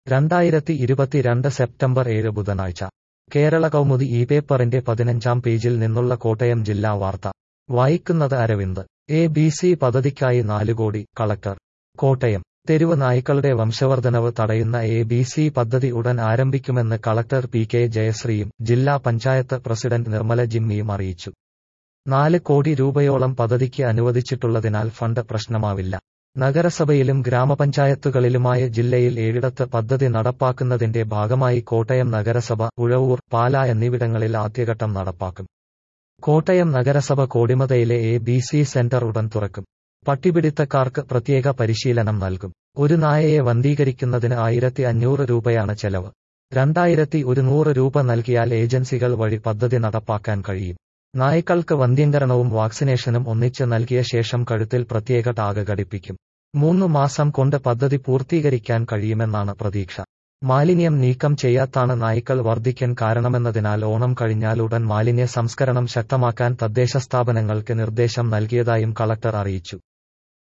രണ്ടായിരത്തി ഇരുപത്തിരണ്ട് സെപ്റ്റംബർ ഏഴ് ബുധനാഴ്ച കേരള കൗമുദി ഈ പേപ്പറിന്റെ പതിനഞ്ചാം പേജിൽ നിന്നുള്ള കോട്ടയം ജില്ലാ വാർത്ത വായിക്കുന്നത് അരവിന്ദ് എ ബി സി പദ്ധതിക്കായി നാല് കോടി കളക്ടർ കോട്ടയം തെരുവ് നായ്ക്കളുടെ വംശവർദ്ധനവ് തടയുന്ന എ ബി സി പദ്ധതി ഉടൻ ആരംഭിക്കുമെന്ന് കളക്ടർ പി കെ ജയശ്രീയും ജില്ലാ പഞ്ചായത്ത് പ്രസിഡന്റ് നിർമ്മല ജിമ്മിയും അറിയിച്ചു നാല് കോടി രൂപയോളം പദ്ധതിക്ക് അനുവദിച്ചിട്ടുള്ളതിനാൽ ഫണ്ട് പ്രശ്നമാവില്ല നഗരസഭയിലും ഗ്രാമപഞ്ചായത്തുകളിലുമായ ജില്ലയിൽ ഏഴിടത്ത് പദ്ധതി നടപ്പാക്കുന്നതിന്റെ ഭാഗമായി കോട്ടയം നഗരസഭ ഉഴവൂർ പാല എന്നിവിടങ്ങളിൽ ആദ്യഘട്ടം നടപ്പാക്കും കോട്ടയം നഗരസഭ കോടിമതയിലെ എ ബി സി സെന്റർ ഉടൻ തുറക്കും പട്ടിപിടുത്തക്കാർക്ക് പ്രത്യേക പരിശീലനം നൽകും ഒരു നായയെ വന്ധീകരിക്കുന്നതിന് ആയിരത്തി അഞ്ഞൂറ് രൂപയാണ് ചെലവ് രണ്ടായിരത്തി ഒരുന്നൂറ് രൂപ നൽകിയാൽ ഏജൻസികൾ വഴി പദ്ധതി നടപ്പാക്കാൻ കഴിയും നായ്ക്കൾക്ക് വന്ധ്യംകരണവും വാക്സിനേഷനും ഒന്നിച്ച് നൽകിയ ശേഷം കഴുത്തിൽ പ്രത്യേക ടാഗ് ഘടിപ്പിക്കും മൂന്നു മാസം കൊണ്ട് പദ്ധതി പൂർത്തീകരിക്കാൻ കഴിയുമെന്നാണ് പ്രതീക്ഷ മാലിന്യം നീക്കം ചെയ്യാത്താണ് നായ്ക്കൾ വർദ്ധിക്കാൻ കാരണമെന്നതിനാൽ ഓണം കഴിഞ്ഞാൽ ഉടൻ മാലിന്യ സംസ്കരണം ശക്തമാക്കാൻ തദ്ദേശ സ്ഥാപനങ്ങൾക്ക് നിർദ്ദേശം നൽകിയതായും കളക്ടർ അറിയിച്ചു